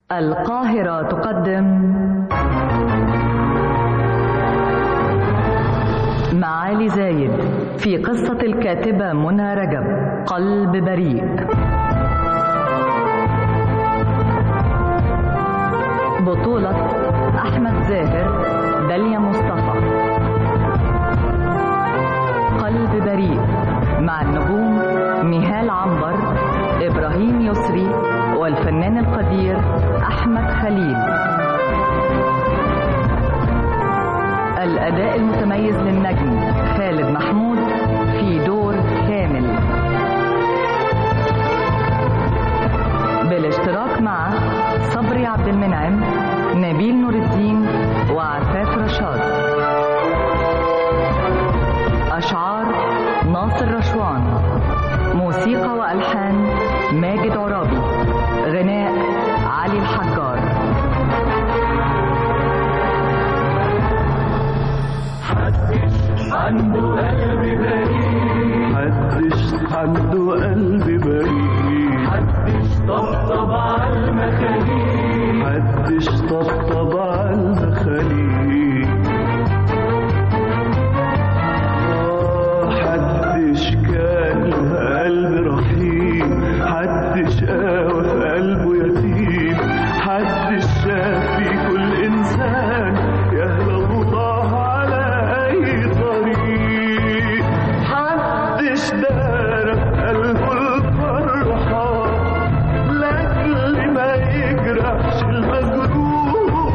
القاهرة تقدم معالي زايد في قصة الكاتبة منى رجب قلب بريء بطولة أحمد زاهر داليا مصطفى قلب بريء مع النجوم نهال عنبر إبراهيم يسري والفنان القدير أحمد خليل الأداء المتميز للنجم خالد محمود في دور كامل بالاشتراك مع صبري عبد المنعم نبيل نور الدين وعفاف رشاد أشعار ناصر رشوان موسيقى وألحان ماجد عرابي غناء علي الحجار عنده قلب بريء محدش عنده قلب بريء محدش طبطب على المخاليق محدش طبطب على المخاليق آه، حدش كان له قلب رحيم حدش قاوى في قلبه يتيم حدش شاف في كل انسان يهلا الله على اي طريق حدش دار في قلبه الفرحه لاجل ما يجرحش المجروح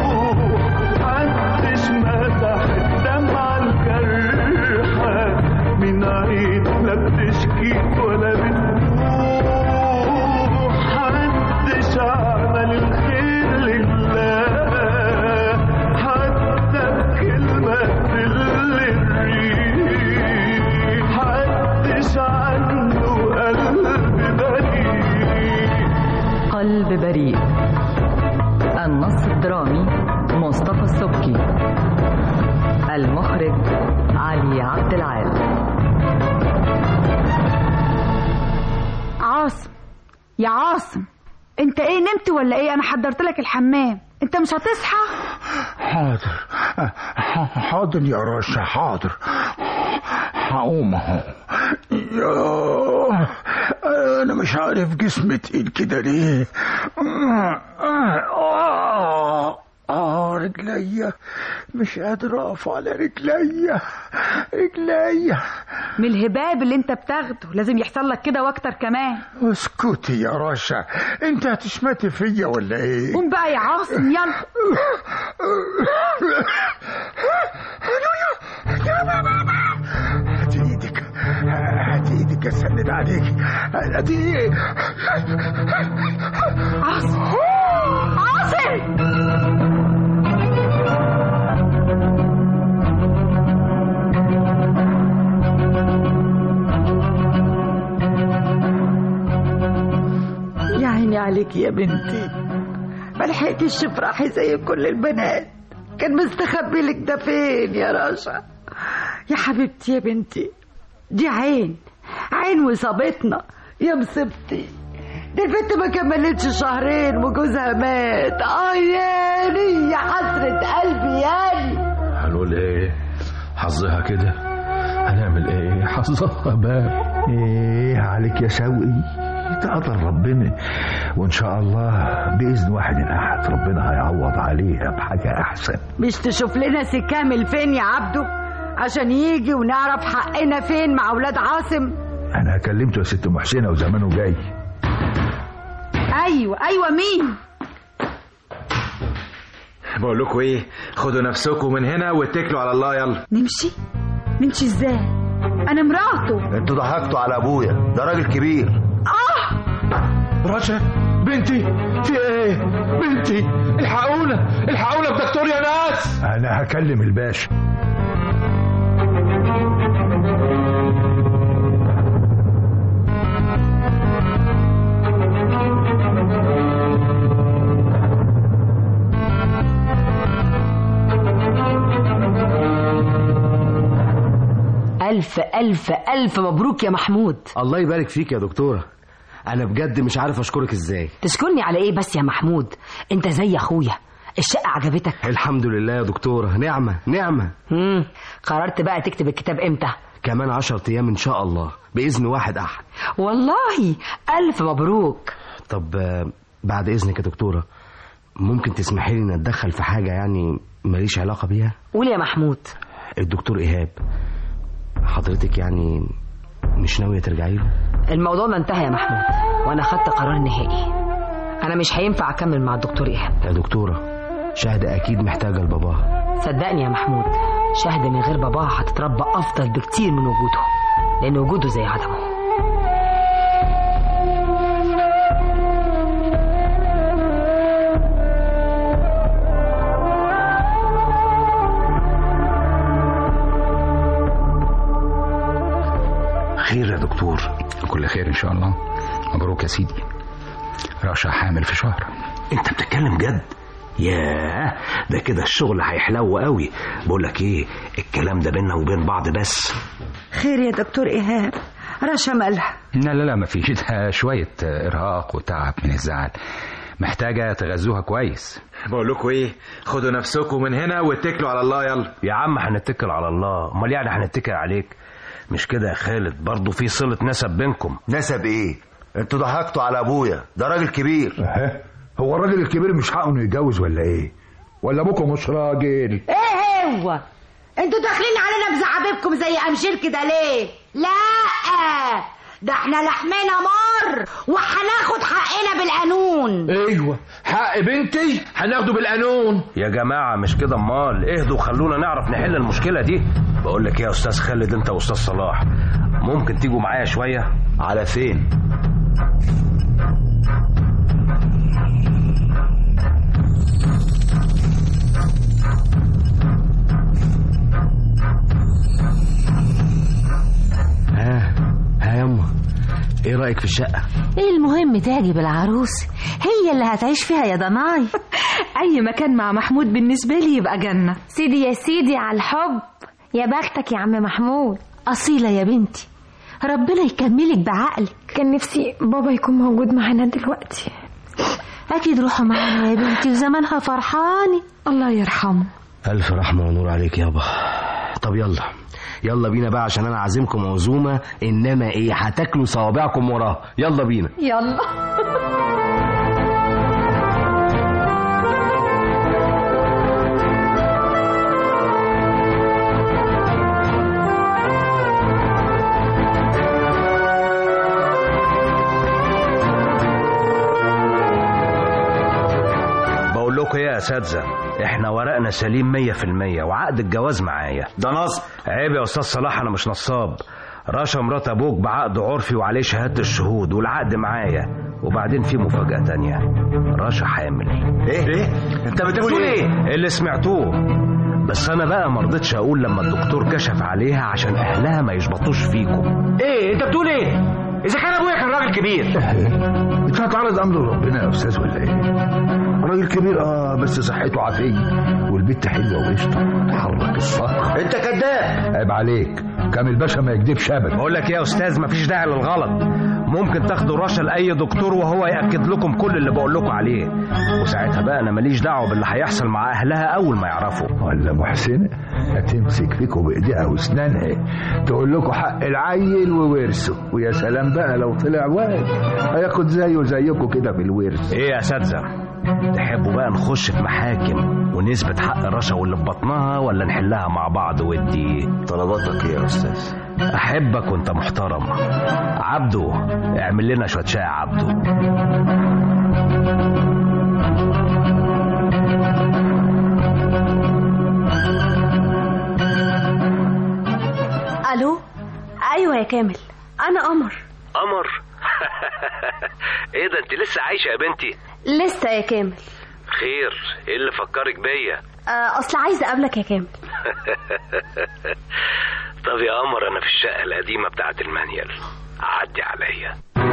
محدش مسح الدمعة الجرحة من عين لا بتشكي ولا بتروح محدش عمل الخير لله حتى بكلمة تل الريح محدش عنده قلب بريء قلب بريء النص الدرامي مصطفى السبكي المخرج علي عبد العال عاصم يا عاصم انت ايه نمت ولا ايه انا حضرت لك الحمام انت مش هتصحى حاضر ح- حاضر يا رشا حاضر هقوم اهو ياه، انا مش عارف جسمي تقيل كده ليه آه آه رجليا مش قادر اقف على رجليا رجليا من الهباب اللي انت بتاخده لازم يحصل لك كده واكتر كمان اسكتي يا رشا انت هتشمتي فيا ولا ايه قوم بقى يا عاصم يلا هات ايدك هات ايدك اسند عليك هات ايدك عاصم عاصم يا عيني عليك يا بنتي ما لحقتش تفرحي زي كل البنات كان مستخبي لك ده فين يا رشا يا حبيبتي يا بنتي دي عين عين وصابتنا يا مصيبتي دي البنت ما كملتش شهرين وجوزها مات اه ياني يا حسرة قلبي ياني هنقول ايه حظها كده هنعمل ايه حظها باب ايه عليك يا شوقي تقدر ربنا وان شاء الله باذن واحد احد ربنا هيعوض عليها بحاجه احسن مش تشوف لنا سي كامل فين يا عبده عشان يجي ونعرف حقنا فين مع اولاد عاصم انا كلمته يا ست محسنه وزمانه جاي ايوه ايوه مين بقول لكم ايه خدوا نفسكم من هنا واتكلوا على الله يلا نمشي نمشي ازاي انا مراته انتوا ضحكتوا على ابويا ده راجل كبير رشا بنتي في ايه بنتي الحقونا الحقونا بدكتور يا ناس انا هكلم الباشا ألف ألف ألف مبروك يا محمود الله يبارك فيك يا دكتورة انا بجد مش عارف اشكرك ازاي تشكرني على ايه بس يا محمود انت زي اخويا الشقه عجبتك الحمد لله يا دكتورة نعمة نعمة امم قررت بقى تكتب الكتاب امتى كمان عشر ايام ان شاء الله باذن واحد احد والله الف مبروك طب آه، بعد اذنك يا دكتورة ممكن تسمحي لي ان اتدخل في حاجة يعني ماليش علاقة بيها قول يا محمود الدكتور ايهاب حضرتك يعني مش ناوية ترجعي له الموضوع ما انتهى يا محمود وانا خدت قرار نهائي انا مش هينفع اكمل مع الدكتور ايهاب يا دكتورة شهد اكيد محتاجة لباباها صدقني يا محمود شهد من غير باباها هتتربى افضل بكتير من وجوده لان وجوده زي عدمه خير يا دكتور كل خير ان شاء الله مبروك يا سيدي رشا حامل في شهر انت بتتكلم جد ياه ده كده الشغل هيحلو قوي بقول لك ايه الكلام ده بينا وبين بعض بس خير يا دكتور إيهاب رشا مالها لا لا لا ما فيش ده شوية إرهاق وتعب من الزعل محتاجة تغذوها كويس بقول لكم ايه خدوا نفسكم من هنا واتكلوا على الله يلا يا عم هنتكل على الله امال يعني هنتكل عليك مش كده يا خالد برضه في صلة نسب بينكم نسب ايه انتوا ضحكتوا على ابويا ده راجل كبير اه، هو الراجل الكبير مش حقه انه يتجوز ولا ايه ولا ابوكم مش راجل ايه هو انتوا داخلين علينا بزعابيبكم زي امشير كده ليه لا ده احنا لحمنا مر وهناخد حقنا بالقانون ايوه حق بنتي هناخده بالقانون يا جماعة مش كده امال اهدوا خلونا نعرف نحل المشكلة دي بقول لك إيه يا استاذ خالد انت واستاذ صلاح ممكن تيجوا معايا شوية على فين ها ها يما ايه رايك في الشقه ايه المهم تعجب العروس هي اللي هتعيش فيها يا ضناي أي مكان مع محمود بالنسبة لي يبقى جنة سيدي يا سيدي على الحب يا بختك يا عم محمود أصيلة يا بنتي ربنا يكملك بعقلك كان نفسي بابا يكون موجود معانا دلوقتي أكيد روحوا معانا يا بنتي وزمانها فرحانة الله يرحمه الف رحمه ونور عليك يابا طب يلا يلا بينا بقى عشان انا عازمكم عزومه انما ايه هتاكلوا صوابعكم وراه يلا بينا يلا بقول لكم ايه يا اساتذه احنا ورقنا سليم 100% وعقد الجواز معايا ده نصب عيب يا استاذ صلاح انا مش نصاب رشا مرات ابوك بعقد عرفي وعليه شهاده الشهود والعقد معايا وبعدين في مفاجاه تانية رشا حامل ايه ايه انت بتقول ايه اللي سمعتوه بس انا بقى ما رضيتش اقول لما الدكتور كشف عليها عشان اهلها ما يشبطوش فيكم ايه انت بتقول ايه اذا كان ابويا كان راجل كبير انت هتعرض امر ربنا يا استاذ ولا ايه راجل كبير اه بس صحته عافيه والبت حلوه وقشطه تحرك الصخر انت كذاب عيب عليك كامل باشا ما يكذبش ابدا بقول لك ايه يا استاذ مفيش داعي للغلط ممكن تاخدوا رشا لاي دكتور وهو ياكد لكم كل اللي بقول لكم عليه وساعتها بقى انا ماليش دعوه باللي هيحصل مع اهلها اول ما يعرفوا ولا محسنة هتمسك فيكم بايديها واسنانها تقول لكم حق العيل وورثه ويا سلام بقى لو طلع واد هياخد زيه زيكم كده بالورث ايه يا اساتذه تحبوا بقى نخش في محاكم ونثبت حق رشا واللي في بطنها ولا نحلها مع بعض ودي طلباتك ايه يا استاذ احبك وانت محترم عبده اعمل لنا شويه شاي يا عبده الو ايوه يا كامل انا قمر قمر ايه ده انت لسه عايشه يا بنتي لسه يا كامل خير ايه اللي فكرك بيا آه، اصل عايزه اقابلك يا كامل طب يا قمر انا في الشقه القديمه بتاعت المانيال عدي عليا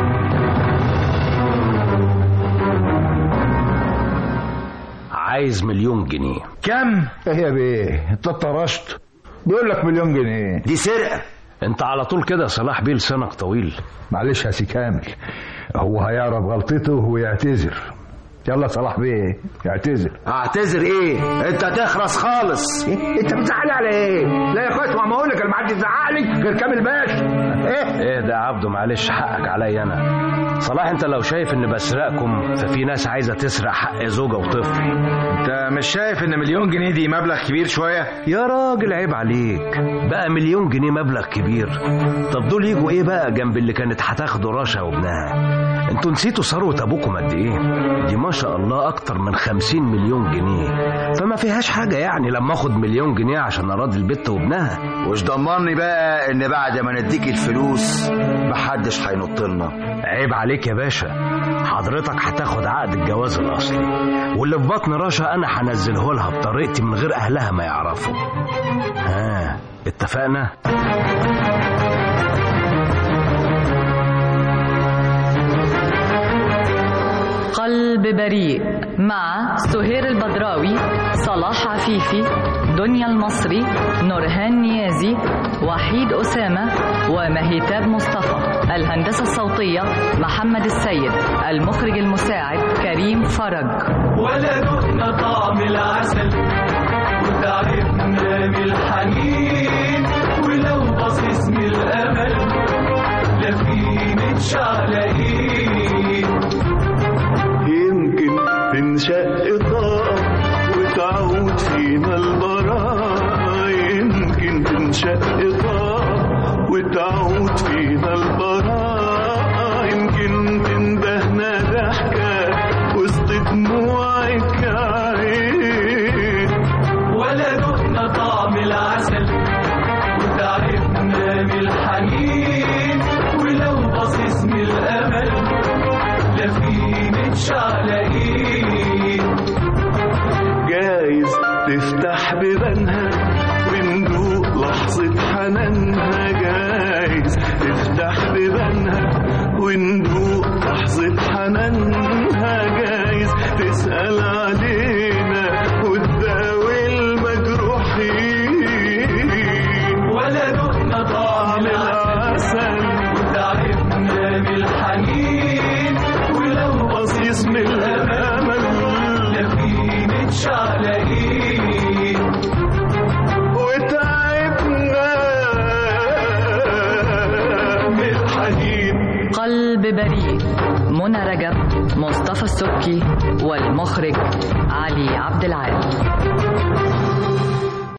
عايز مليون جنيه كم ايه يا بيه انت طرشت بيقول لك مليون جنيه دي سرقه انت على طول كده يا صلاح بيه لسانك طويل معلش يا سي كامل هو هيعرف غلطته ويعتذر يلا صلاح بيه اعتذر اعتذر ايه انت تخرس خالص انت بتزعلي على ايه لا يا اخوات ما اقول لك انا ما حدش يزعقلي غير كامل باشا ايه ايه ده يا عبده معلش حقك عليا انا صلاح انت لو شايف اني بسرقكم ففي ناس عايزه تسرق حق زوجه وطفل انت مش شايف ان مليون جنيه دي مبلغ كبير شويه يا راجل عيب عليك بقى مليون جنيه مبلغ كبير طب دول يجوا ايه بقى جنب اللي كانت هتاخده رشا وابنها انتوا نسيتوا ثروه ابوكم قد ايه دي ما شاء الله اكتر من خمسين مليون جنيه فما فيهاش حاجه يعني لما اخد مليون جنيه عشان اراضي البت وابنها وش ضمني بقى ان بعد ما نديك الفلوس محدش هينط لنا عيب عليك يا باشا حضرتك هتاخد عقد الجواز الاصلي واللي في بطن رشا انا هنزله لها بطريقتي من غير اهلها ما يعرفوا ها اتفقنا قلب بريء مع سهير البدراوي صلاح عفيفي دنيا المصري نورهان نيازي وحيد أسامة ومهيتاب مصطفى الهندسة الصوتية محمد السيد المخرج المساعد كريم فرج ولا دقنا طعم العسل وتعبنا من الحنين ولو بصيص من الامل لا في من شعلقين يمكن تنشق طاقة وتعود فينا البراءة يمكن تنشق طاقة وتعود فينا البراءة يمكن تندهنا ضحكة وسط دموعك عين ولا دقنا طعم العسل وتعبنا من الحنين ولو بصيص من الامل لا في من شعلقين جايز تفتح بيبانها وندوق لحظة حنانها جايز تفتح بيبانها وندوق لحظة حنانها جايز تسأل علينا وتداوي المجروحين ولا دقنا طعم العسل وتعبنا من الحنين ولو بصيص من الأمل لا في من شعلقين وتعبنا من الحنين قلب بريء منى رجب مصطفى السبكي والمخرج علي عبد العال